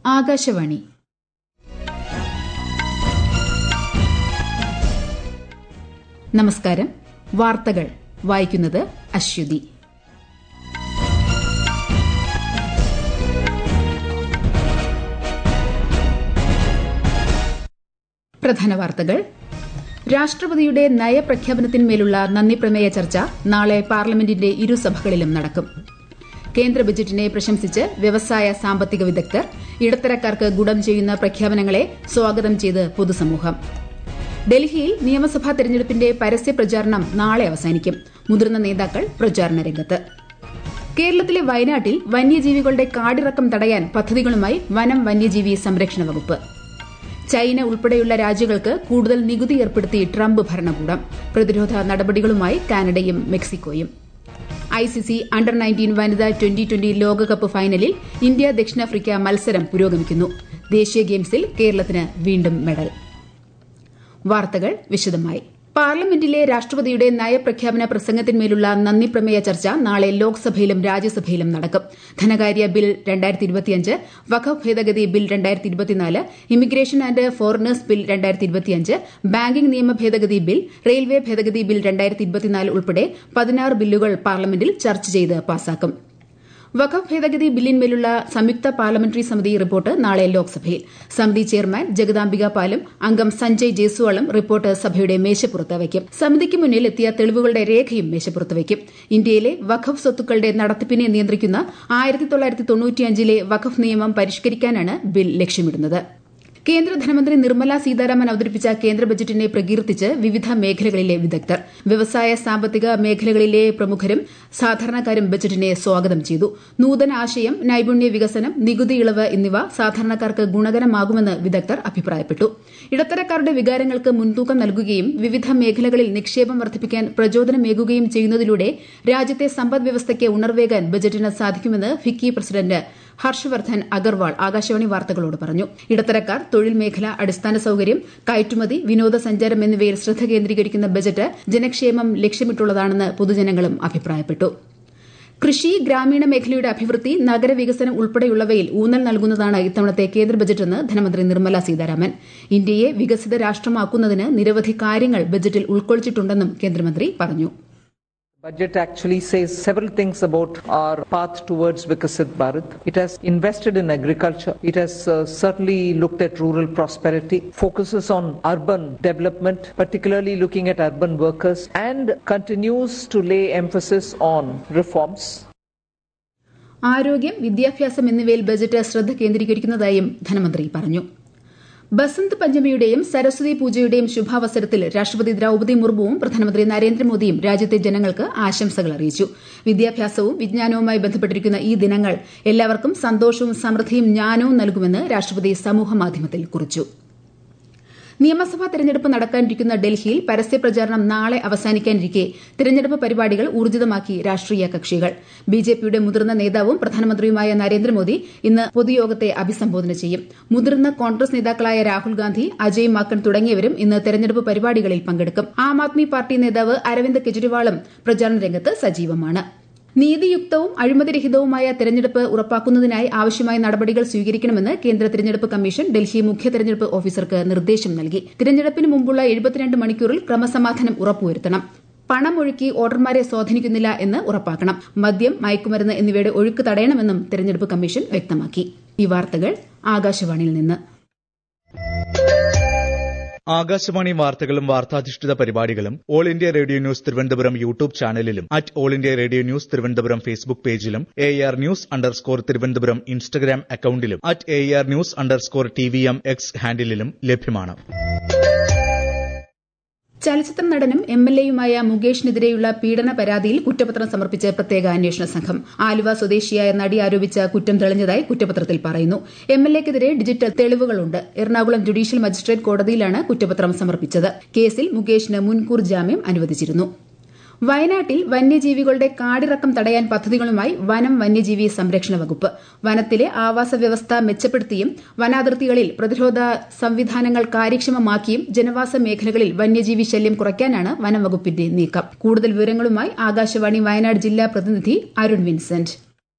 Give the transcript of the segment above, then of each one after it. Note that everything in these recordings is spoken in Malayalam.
ആകാശവാണി നമസ്കാരം വാർത്തകൾ വായിക്കുന്നത് അശ്വതി പ്രധാന വാർത്തകൾ രാഷ്ട്രപതിയുടെ നയപ്രഖ്യാപനത്തിന്മേലുള്ള നന്ദിപ്രമേയ ചർച്ച നാളെ പാർലമെന്റിന്റെ ഇരുസഭകളിലും നടക്കും കേന്ദ്ര ബജറ്റിനെ പ്രശംസിച്ച് വ്യവസായ സാമ്പത്തിക വിദഗ്ധർ ഇടത്തരക്കാർക്ക് ഗുണം ചെയ്യുന്ന പ്രഖ്യാപനങ്ങളെ സ്വാഗതം ചെയ്ത് പൊതുസമൂഹം ഡൽഹിയിൽ നിയമസഭാ തെരഞ്ഞെടുപ്പിന്റെ പരസ്യ പ്രചാരണം നാളെ അവസാനിക്കും മുതിർന്ന നേതാക്കൾ പ്രചാരണ രംഗത്ത് കേരളത്തിലെ വയനാട്ടിൽ വന്യജീവികളുടെ കാടിറക്കം തടയാൻ പദ്ധതികളുമായി വനം വന്യജീവി സംരക്ഷണ വകുപ്പ് ചൈന ഉൾപ്പെടെയുള്ള രാജ്യങ്ങൾക്ക് കൂടുതൽ നികുതി ഏർപ്പെടുത്തി ട്രംപ് ഭരണകൂടം പ്രതിരോധ നടപടികളുമായി കാനഡയും മെക്സിക്കോയും ഐസിസി അണ്ടർ നയൻറ്റീൻ വനിതാ ട്വന്റി ട്വന്റി ലോകകപ്പ് ഫൈനലിൽ ഇന്ത്യ ദക്ഷിണാഫ്രിക്ക മത്സരം പുരോഗമിക്കുന്നു ദേശീയ ഗെയിംസിൽ കേരളത്തിന് വീണ്ടും മെഡൽ വാർത്തകൾ വിശദമായി പാർലമെന്റിലെ രാഷ്ട്രപതിയുടെ നയപ്രഖ്യാപന പ്രസംഗത്തിന്മേലുള്ള നന്ദിപ്രമേയ ചർച്ച നാളെ ലോക്സഭയിലും രാജ്യസഭയിലും നടക്കും ധനകാര്യ ബിൽ രണ്ടായിരത്തി ഇരുപത്തിയഞ്ച് വഖഫ് ഭേദഗതി ബിൽ രണ്ടായിരത്തി ഇരുപത്തിനാല് ഇമിഗ്രേഷൻ ആന്റ് ഫോറിനേഴ്സ് ബിൽ രണ്ടായിരത്തി ഇരുപത്തിയഞ്ച് ബാങ്കിംഗ് നിയമ ഭേദഗതി ബിൽ റെയിൽവേ ഭേദഗതി ബിൽ രണ്ടായിരത്തി ഇരുപത്തിനാല് ഉൾപ്പെടെ പതിനാറ് ബില്ലുകൾ പാർലമെന്റിൽ ചർച്ച ചെയ്ത് പാസാക്കും വഖഫ് ഭേദഗതി ബില്ലിന്മേലുള്ള സംയുക്ത പാർലമെന്ററി സമിതി റിപ്പോർട്ട് നാളെ ലോക്സഭയിൽ സമിതി ചെയർമാൻ ജഗദാംബിക പാലും അംഗം സഞ്ജയ് ജയ്സ്വാളും റിപ്പോർട്ട് സഭയുടെ മേശപ്പുറത്ത് വയ്ക്കും സമിതിക്ക് മുന്നിൽ എത്തിയ തെളിവുകളുടെ രേഖയും മേശപ്പുറത്ത് വയ്ക്കും ഇന്ത്യയിലെ വഖഫ് സ്വത്തുക്കളുടെ നടത്തിപ്പിനെ നിയന്ത്രിക്കുന്ന ആയിരത്തി തൊള്ളായിരത്തി തൊണ്ണൂറ്റിയഞ്ചിലെ വഖഫ് നിയമം പരിഷ്കരിക്കാനാണ് ബിൽ ലക്ഷ്യമിടുന്നത് കേന്ദ്ര ധനമന്ത്രി നിർമ്മല സീതാരാമൻ അവതരിപ്പിച്ച കേന്ദ്ര ബജറ്റിനെ പ്രകീർത്തിച്ച് വിവിധ മേഖലകളിലെ വിദഗ്ധർ വ്യവസായ സാമ്പത്തിക മേഖലകളിലെ പ്രമുഖരും സാധാരണക്കാരും ബജറ്റിനെ സ്വാഗതം ചെയ്തു നൂതന ആശയം നൈപുണ്യ വികസനം നികുതി ഇളവ് എന്നിവ സാധാരണക്കാർക്ക് ഗുണകരമാകുമെന്ന് വിദഗ്ധർ അഭിപ്രായപ്പെട്ടു ഇടത്തരക്കാരുടെ വികാരങ്ങൾക്ക് മുൻതൂക്കം നൽകുകയും വിവിധ മേഖലകളിൽ നിക്ഷേപം വർദ്ധിപ്പിക്കാൻ പ്രചോദനമേകുകയും ചെയ്യുന്നതിലൂടെ രാജ്യത്തെ സമ്പദ് വ്യവസ്ഥയ്ക്ക് ഉണർവേകാൻ ബജറ്റിന് സാധിക്കുമെന്ന് ഫിക്കി പ്രസിഡന്റ് ഹർഷവർദ്ധൻ അഗർവാൾ ആകാശവാണി വാർത്തകളോട് പറഞ്ഞു ഇടത്തരക്കാർ തൊഴിൽ മേഖല അടിസ്ഥാന സൌകര്യം കയറ്റുമതി വിനോദസഞ്ചാരം എന്നിവയിൽ ശ്രദ്ധ കേന്ദ്രീകരിക്കുന്ന ബജറ്റ് ജനക്ഷേമം ലക്ഷ്യമിട്ടുള്ളതാണെന്ന് പൊതുജനങ്ങളും അഭിപ്രായപ്പെട്ടു കൃഷി ഗ്രാമീണ മേഖലയുടെ അഭിവൃദ്ധി നഗരവികസനം ഉൾപ്പെടെയുള്ളവയിൽ ഊന്നൽ നൽകുന്നതാണ് ഇത്തവണത്തെ കേന്ദ്ര ബജറ്റെന്ന് ധനമന്ത്രി നിർമ്മല സീതാരാമൻ ഇന്ത്യയെ വികസിത രാഷ്ട്രമാക്കുന്നതിന് നിരവധി കാര്യങ്ങൾ ബജറ്റിൽ ഉൾക്കൊള്ളിച്ചിട്ടുണ്ടെന്നും കേന്ദ്രമന്ത്രി പറഞ്ഞു budget actually says several things about our path towards Vikasit Bharat. It has invested in agriculture. It has uh, certainly looked at rural prosperity, focuses on urban development, particularly looking at urban workers, and continues to lay emphasis on reforms. ആരോഗ്യം വിദ്യാഭ്യാസം എന്നിവയിൽ ബജറ്റ് ശ്രദ്ധ കേന്ദ്രീകരിക്കുന്നതായും ധനമന്ത്രി പറഞ്ഞു ബസന്ത് പഞ്ചമിയുടെയും സരസ്വതി പൂജയുടെയും ശുഭാവസരത്തിൽ രാഷ്ട്രപതി ദ്രൌപദി മുർമുവും പ്രധാനമന്ത്രി നരേന്ദ്രമോദിയും രാജ്യത്തെ ജനങ്ങൾക്ക് ആശംസകൾ അറിയിച്ചു വിദ്യാഭ്യാസവും വിജ്ഞാനവുമായി ബന്ധപ്പെട്ടിരിക്കുന്ന ഈ ദിനങ്ങൾ എല്ലാവർക്കും സന്തോഷവും സമൃദ്ധിയും ജ്ഞാനവും നൽകുമെന്ന് രാഷ്ട്രപതി സമൂഹമാധ്യമത്തിൽ കുറിച്ചു നിയമസഭാ തെരഞ്ഞെടുപ്പ് നടക്കാനിരിക്കുന്ന ഡൽഹിയിൽ പരസ്യപ്രചാരണം നാളെ അവസാനിക്കാനിരിക്കെ തെരഞ്ഞെടുപ്പ് പരിപാടികൾ ഊർജിതമാക്കി രാഷ്ട്രീയ കക്ഷികൾ ബിജെപിയുടെ മുതിർന്ന നേതാവും പ്രധാനമന്ത്രിയുമായ നരേന്ദ്രമോദി ഇന്ന് പൊതുയോഗത്തെ അഭിസംബോധന ചെയ്യും മുതിർന്ന കോൺഗ്രസ് നേതാക്കളായ രാഹുൽ ഗാന്ധി അജയ് മാക്കൻ തുടങ്ങിയവരും ഇന്ന് തെരഞ്ഞെടുപ്പ് പരിപാടികളിൽ പങ്കെടുക്കും ആം ആദ്മി പാർട്ടി നേതാവ് അരവിന്ദ് കെജ്രിവാളും പ്രചാരണ രംഗത്ത് സജീവമാണ് നീതിയുക്തവും അഴിമതിരഹിതവുമായ തെരഞ്ഞെടുപ്പ് ഉറപ്പാക്കുന്നതിനായി ആവശ്യമായ നടപടികൾ സ്വീകരിക്കണമെന്ന് കേന്ദ്ര തെരഞ്ഞെടുപ്പ് കമ്മീഷൻ ഡൽഹി മുഖ്യ തെരഞ്ഞെടുപ്പ് ഓഫീസർക്ക് നിർദ്ദേശം നൽകി തെരഞ്ഞെടുപ്പിന് മുമ്പുള്ള എഴുപത്തിരണ്ട് മണിക്കൂറിൽ ക്രമസമാധാനം ഉറപ്പുവരുത്തണം പണം ഒഴുക്കി വോട്ടർമാരെ സ്വാധീനിക്കുന്നില്ല എന്ന് ഉറപ്പാക്കണം മദ്യം മയക്കുമരുന്ന് എന്നിവയുടെ ഒഴുക്ക് തടയണമെന്നും തെരഞ്ഞെടുപ്പ് കമ്മീഷൻ വ്യക്തമാക്കി ഈ വാർത്തകൾ ആകാശവാണിയിൽ നിന്ന് ആകാശവാണി വാർത്തകളും വാർത്താധിഷ്ഠിത പരിപാടികളും All India Radio news Thiruvananthapuram YouTube ചാനലിലും at All India Radio news Thiruvananthapuram Facebook പേജിലും A R news underscore Thiruvananthapuram Instagram അക്കൌണ്ടിലും at A R news underscore T V M X ഹാൻഡിലും ലഭ്യമാണ് ചലച്ചിത്ര നടനും എം എൽ എയുമായ മുകേഷിനെതിരെയുള്ള പീഡന പരാതിയിൽ കുറ്റപത്രം സമർപ്പിച്ച് പ്രത്യേക അന്വേഷണ സംഘം ആലുവ സ്വദേശിയായ നടി ആരോപിച്ച കുറ്റം തെളിഞ്ഞതായി കുറ്റപത്രത്തിൽ പറയുന്നു എം എൽ എക്കെതിരെ ഡിജിറ്റൽ തെളിവുകളുണ്ട് എറണാകുളം ജുഡീഷ്യൽ മജിസ്ട്രേറ്റ് കോടതിയിലാണ് കുറ്റപത്രം സമർപ്പിച്ചത് കേസിൽ മുകേഷിന് മുൻകൂർ ജാമ്യം അനുവദിച്ചിരുന്നു വയനാട്ടിൽ വന്യജീവികളുടെ കാടിറക്കം തടയാൻ പദ്ധതികളുമായി വനം വന്യജീവി സംരക്ഷണ വകുപ്പ് വനത്തിലെ ആവാസ വ്യവസ്ഥ മെച്ചപ്പെടുത്തിയും വനാതിർത്തികളിൽ പ്രതിരോധ സംവിധാനങ്ങൾ കാര്യക്ഷമമാക്കിയും ജനവാസ മേഖലകളിൽ വന്യജീവി ശല്യം കുറയ്ക്കാനാണ് വനം വകുപ്പിന്റെ നീക്കം കൂടുതൽ വിവരങ്ങളുമായി ആകാശവാണി വയനാട് ജില്ലാ പ്രതിനിധി അരുൺ വിൻസെന്റ്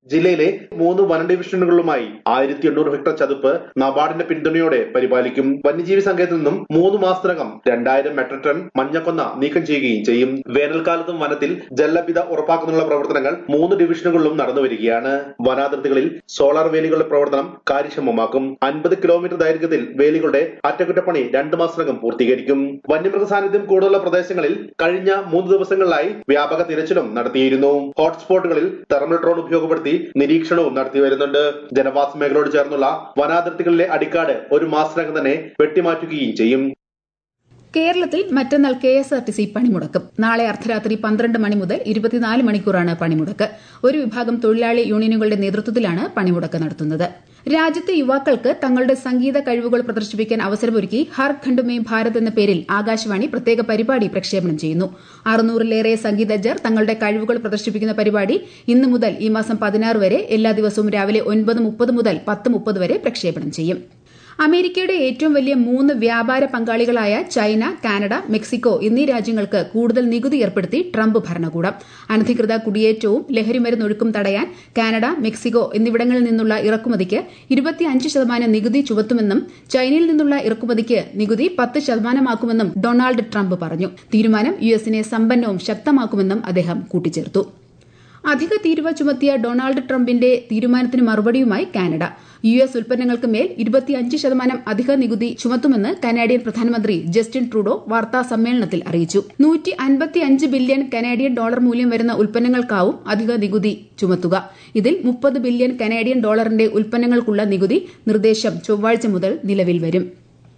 ജില്ലയിലെ മൂന്ന് വന ഡിവിഷനുകളിലുമായി ആയിരത്തി എണ്ണൂറ് ഹെക്ടർ ചതുപ്പ് നബാർഡിന്റെ പിന്തുണയോടെ പരിപാലിക്കും വന്യജീവി സങ്കേതത്തിൽ നിന്നും മൂന്ന് മാസത്തിനകം രണ്ടായിരം മെട്രിക് ടൺ മഞ്ഞക്കൊന്ന നീക്കം ചെയ്യുകയും ചെയ്യും വേനൽക്കാലത്തും വനത്തിൽ ജലലഭ്യത ഉറപ്പാക്കുന്നതിനുള്ള പ്രവർത്തനങ്ങൾ മൂന്ന് ഡിവിഷനുകളിലും നടന്നു വരികയാണ് വനാതിർത്തികളിൽ സോളാർ വേലികളുടെ പ്രവർത്തനം കാര്യക്ഷമമാക്കും അൻപത് കിലോമീറ്റർ ദൈർഘ്യത്തിൽ വേലികളുടെ അറ്റകുറ്റപ്പണി രണ്ടു മാസത്തിനകം പൂർത്തീകരിക്കും വന്യമൃഗ സാന്നിധ്യം കൂടുതലുള്ള പ്രദേശങ്ങളിൽ കഴിഞ്ഞ മൂന്ന് ദിവസങ്ങളിലായി വ്യാപക തിരച്ചിലും നടത്തിയിരുന്നു ഹോട്ട്സ്പോട്ടുകളിൽ തെർമൽ ഡ്രോൺ ഉപയോഗപ്പെടുത്തി നിരീക്ഷണവും നടത്തി വരുന്നുണ്ട് ജനവാസ മേഖലയോട് ചേർന്നുള്ള വനാതിർത്തികളിലെ അടിക്കാട് ഒരു മാസത്തിനകം തന്നെ വെട്ടിമാറ്റുകയും ചെയ്യും കേരളത്തിൽ മറ്റന്നാൾ K S R T C പണിമുടക്കും നാളെ അർദ്ധരാത്രി പന്ത്രണ്ട് മണി മുതൽ ഇരുപത്തിനാല് മണിക്കൂറാണ് പണിമുടക്ക് ഒരു വിഭാഗം തൊഴിലാളി യൂണിയനുകളുടെ നേതൃത്വത്തിലാണ് പണിമുടക്ക് നടത്തുന്നത് രാജ്യത്തെ യുവാക്കൾക്ക് തങ്ങളുടെ സംഗീത കഴിവുകൾ പ്രദർശിപ്പിക്കാൻ അവസരമൊരുക്കി ഹർ ഖണ്ഡ് മേ ഭാരത് എന്ന പേരിൽ ആകാശവാണി പ്രത്യേക പരിപാടി പ്രക്ഷേപണം ചെയ്യുന്നു അറുന്നൂറിലേറെ സംഗീതജ്ഞർ തങ്ങളുടെ കഴിവുകൾ പ്രദർശിപ്പിക്കുന്ന പരിപാടി ഇന്നു മുതൽ ഈ മാസം പതിനാറ് വരെ എല്ലാ ദിവസവും രാവിലെ ഒൻപത് മുപ്പത് മുതൽ പത്ത് മുപ്പത് വരെ പ്രക്ഷേപണം ചെയ്യും അമേരിക്കയുടെ ഏറ്റവും വലിയ മൂന്ന് വ്യാപാര പങ്കാളികളായ ചൈന കാനഡ മെക്സിക്കോ എന്നീ രാജ്യങ്ങൾക്ക് കൂടുതൽ നികുതി ഏർപ്പെടുത്തി ട്രംപ് ഭരണകൂടം അനധികൃത കുടിയേറ്റവും ലഹരിമരുന്നൊഴുക്കും തടയാൻ കാനഡ മെക്സിക്കോ എന്നിവിടങ്ങളിൽ നിന്നുള്ള ഇറക്കുമതിക്ക് ഇരുപത്തിയഞ്ച് ശതമാനം നികുതി ചുമത്തുമെന്നും ചൈനയിൽ നിന്നുള്ള ഇറക്കുമതിക്ക് നികുതി പത്ത് ശതമാനമാക്കുമെന്നും ഡൊണാൾഡ് ട്രംപ് പറഞ്ഞു തീരുമാനം യുഎസിനെ സമ്പന്നവും ശക്തമാക്കുമെന്നും അദ്ദേഹം കൂട്ടിച്ചേർത്തു അധിക തീരുവ ചുമത്തിയ ഡൊണാൾഡ് ട്രംപിന്റെ തീരുമാനത്തിന് മറുപടിയുമായി കാനഡ യു എസ് ഉൽപ്പന്നങ്ങൾക്ക് മേൽ ഇരുപത്തിയഞ്ച് ശതമാനം അധിക നികുതി ചുമത്തുമെന്ന് കനാഡിയൻ പ്രധാനമന്ത്രി ജസ്റ്റിൻ ട്രൂഡോ വാർത്താ സമ്മേളനത്തിൽ അറിയിച്ചു നൂറ്റി അൻപത്തിയഞ്ച് ബില്യൺ കനാഡിയൻ ഡോളർ മൂല്യം വരുന്ന ഉൽപ്പന്നങ്ങൾക്കാവും അധിക നികുതി ചുമത്തുക ഇതിൽ മുപ്പത് ബില്യൺ കനാഡിയൻ ഡോളറിന്റെ ഉൽപ്പന്നങ്ങൾക്കുള്ള നികുതി നിർദ്ദേശം ചൊവ്വാഴ്ച മുതൽ നിലവിൽ വരും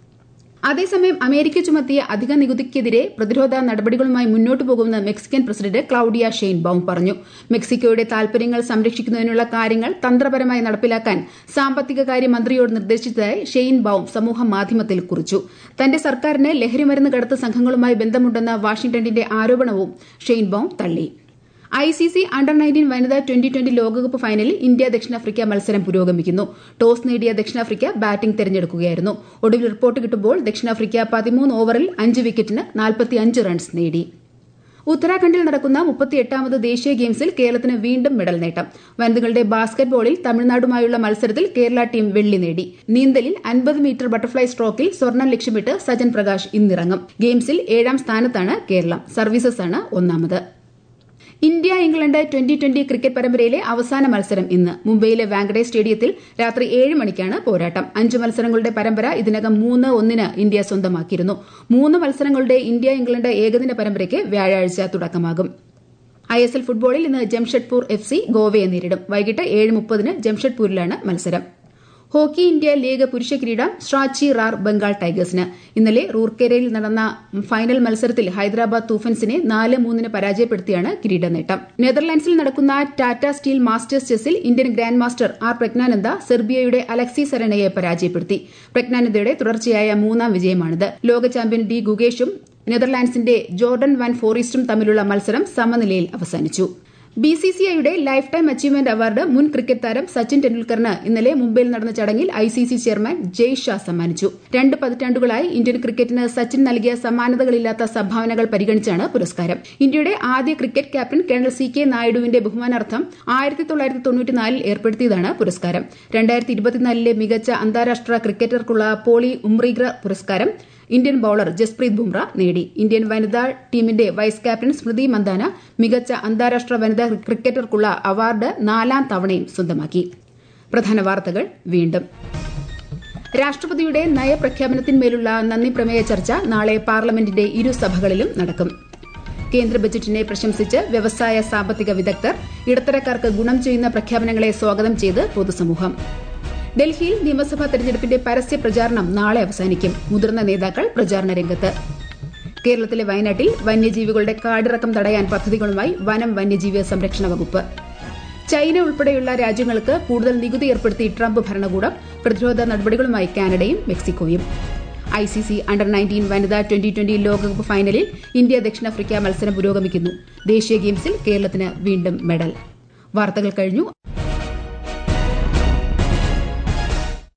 അതേസമയം അമേരിക്ക ചുമത്തിയ അധിക നികുതിക്കെതിരെ പ്രതിരോധ നടപടികളുമായി മുന്നോട്ടു പോകുമെന്ന് Mexican president Claudia Sheinbaum പറഞ്ഞു മെക്സിക്കോയുടെ താൽപര്യങ്ങൾ സംരക്ഷിക്കുന്നതിനുള്ള കാര്യങ്ങൾ തന്ത്രപരമായി നടപ്പിലാക്കാൻ സാമ്പത്തിക കാര്യ മന്ത്രിയോട് നിർദ്ദേശിച്ചതായി ഷെയ്ൻ ബൌം സമൂഹ മാധ്യമത്തിൽ കുറിച്ചു തന്റെ സർക്കാരിന് ലഹരിമരുന്ന് കടത്ത് സംഘങ്ങളുമായി ബന്ധമുണ്ടെന്ന വാഷിംഗ്ടണിന്റെ ആരോപണവും ഷെയ്ൻ ബൌം തള്ളി I C C under nineteen വനിതാ ട്വന്റി ട്വന്റി ലോകകപ്പ് ഫൈനലിൽ ഇന്ത്യ ദക്ഷിണാഫ്രിക്ക മത്സരം പുരോഗമിക്കുന്നു ടോസ് നേടിയ ദക്ഷിണാഫ്രിക്ക ബാറ്റിംഗ് തെരഞ്ഞെടുക്കുകയായിരുന്നു ഒടുവിൽ റിപ്പോർട്ട് കിട്ടുമ്പോൾ ദക്ഷിണാഫ്രിക്ക പതിമൂന്ന് ഓവറിൽ അഞ്ച് വിക്കറ്റിന് നാൽപ്പത്തിയഞ്ച് റൺസ് നേടി ഉത്തരാഖണ്ഡിൽ നടക്കുന്ന മുപ്പത്തിയെട്ടാമത് ദേശീയ ഗെയിംസിൽ കേരളത്തിന് വീണ്ടും മെഡൽ നേട്ടം വനിതകളുടെ ബാസ്കറ്റ്ബോളിൽ തമിഴ്നാടുമായുള്ള മത്സരത്തിൽ കേരള ടീം വെള്ളി നേടി നീന്തലിൽ അൻപത് മീറ്റർ ബട്ടർഫ്ലൈ സ്ട്രോക്കിൽ സ്വർണം ലക്ഷ്യമിട്ട് സജൻ പ്രകാശ് ഇന്നിറങ്ങും ഗെയിംസിൽ ഏഴാം സ്ഥാനത്താണ് കേരളം സർവീസസ് ആണ് ഒന്നാമത് India England twenty twenty cricket പരമ്പരയിലെ അവസാന മത്സരം ഇന്ന് മുംബൈയിലെ വാങ്കഡെ സ്റ്റേഡിയത്തിൽ രാത്രി ഏഴ് മണിക്കാണ് പോരാട്ടം അഞ്ച് മത്സരങ്ങളുടെ പരമ്പര ഇതിനകം മൂന്ന് ഒന്നിന് ഇന്ത്യ സ്വന്തമാക്കിയിരുന്നു മൂന്ന് മത്സരങ്ങളുടെ ഇന്ത്യ ഇംഗ്ലണ്ട് ഏകദിന പരമ്പരയ്ക്ക് വ്യാഴാഴ്ച തുടക്കമാകും ഐ എസ് എൽ ഫുട്ബോളിൽ ഇന്ന് ജംഷഡ്പൂർ എഫ് സി ഗോവയെ നേരിടും വൈകിട്ട് ഏഴ് മുപ്പതിന് ജംഷഡ്പൂരിലാണ് മത്സരം ഹോക്കി ഇന്ത്യ ലീഗ് പുരുഷ കിരീടം സ്ട്രാച്ചി റാർ ബംഗാൾ ടൈഗേഴ്സിന് ഇന്നലെ റൂർക്കേരയിൽ നടന്ന ഫൈനൽ മത്സരത്തിൽ ഹൈദരാബാദ് തൂഫൻസിനെ നാല് മൂന്നിന് പരാജയപ്പെടുത്തിയാണ് കിരീട നേട്ടം നെതർലാൻഡ്സിൽ നടക്കുന്ന ടാറ്റ സ്റ്റീൽ മാസ്റ്റേഴ്സ് ചെസ്സിൽ Indian grandmaster R Praggnanandhaa സെർബിയയുടെ അലക്സി സെറനയെ പരാജയപ്പെടുത്തി പ്രജ്ഞാനന്ദയുടെ തുടർച്ചയായ മൂന്നാം വിജയമാണിത് ലോക ചാമ്പ്യൻ ഡി ഗുഗേഷും നെതർലാൻഡ്സിന്റെ ജോർഡൻ വാൻ ഫോറിസ്റ്റും തമ്മിലുള്ള മത്സരം സമനിലയിൽ അവസാനിച്ചു ബി സി സി ഐയുടെ ലൈഫ് ടൈം അച്ചീവ്മെന്റ് അവാർഡ് മുൻ ക്രിക്കറ്റ് താരം സച്ചിൻ ടെണ്ടുൽക്കറിന് ഇന്നലെ മുംബൈയിൽ നടന്ന ചടങ്ങിൽ I C C chairman Jay Shah സമ്മാനിച്ചു രണ്ട് പതിറ്റാണ്ടുകളായി ഇന്ത്യൻ ക്രിക്കറ്റിന് സച്ചിൻ നൽകിയ സമാനതകളില്ലാത്ത സംഭാവനകൾ പരിഗണിച്ചാണ് പുരസ്കാരം ഇന്ത്യയുടെ ആദ്യ cricket captain colonel C K നായിഡുവിന്റെ ബഹുമാനാർത്ഥം ആയിരത്തി തൊള്ളായിരത്തി തൊണ്ണൂറ്റിനാലിൽ ഏർപ്പെടുത്തിയതാണ് പുരസ്കാരം രണ്ടായിരത്തി ഇരുപത്തിനാലിലെ മികച്ച അന്താരാഷ്ട്ര ക്രിക്കറ്റർക്കുള്ള പോളി ഉംറീഗ്ര പുരസ്കാരം ഇന്ത്യൻ ബൌളർ ജസ്പ്രീത് ബുംറ നേടി ഇന്ത്യൻ വനിതാ ടീമിന്റെ വൈസ് ക്യാപ്റ്റൻ സ്മൃതി മന്ദാന മികച്ച അന്താരാഷ്ട്ര വനിതാ ക്രിക്കറ്റർക്കുള്ള അവാർഡ് നാലാം തവണയും സ്വന്തമാക്കി പ്രധാന വാർത്തകൾ വീണ്ടും രാഷ്ട്രപതിയുടെ നയപ്രഖ്യാപനത്തിന്മേലുള്ള നന്ദി പ്രമേയ ചർച്ച നാളെ പാർലമെന്റിന്റെ ഇരുസഭകളിലും നടക്കും കേന്ദ്ര ബജറ്റിനെ പ്രശംസിച്ച് വ്യവസായ സാമ്പത്തിക വിദഗ്ധർ ഇടത്തരക്കാർക്ക് ഗുണം ചെയ്യുന്ന പ്രഖ്യാപനങ്ങളെ സ്വാഗതം ചെയ്ത് പൊതുസമൂഹം ഡൽഹിയിൽ നിയമസഭാ തെരഞ്ഞെടുപ്പിന്റെ പരസ്യ പ്രചാരണം നാളെ അവസാനിക്കും മുതിർന്ന നേതാക്കൾ പ്രചാരണ രംഗത്ത് കേരളത്തിലെ വയനാട്ടിൽ വന്യജീവികളുടെ കാടിറക്കം തടയാൻ പദ്ധതികളുമായി വനം വന്യജീവി സംരക്ഷണ വകുപ്പ് ചൈന ഉൾപ്പെടെയുള്ള രാജ്യങ്ങൾക്ക് കൂടുതൽ നികുതി ഏർപ്പെടുത്തി ട്രംപ് ഭരണകൂടം പ്രതിരോധ നടപടികളുമായി കാനഡയും മെക്സിക്കോയും I C C under nineteen വനിതാ ട്വന്റി ട്വന്റി ലോകകപ്പ് ഫൈനലിൽ ഇന്ത്യ ദക്ഷിണാഫ്രിക്ക മത്സരം പുരോഗമിക്കുന്നു ദേശീയ ഗെയിംസിൽ കേരളത്തിന് വീണ്ടും മെഡൽ വാർത്തകൾ കഴിഞ്ഞു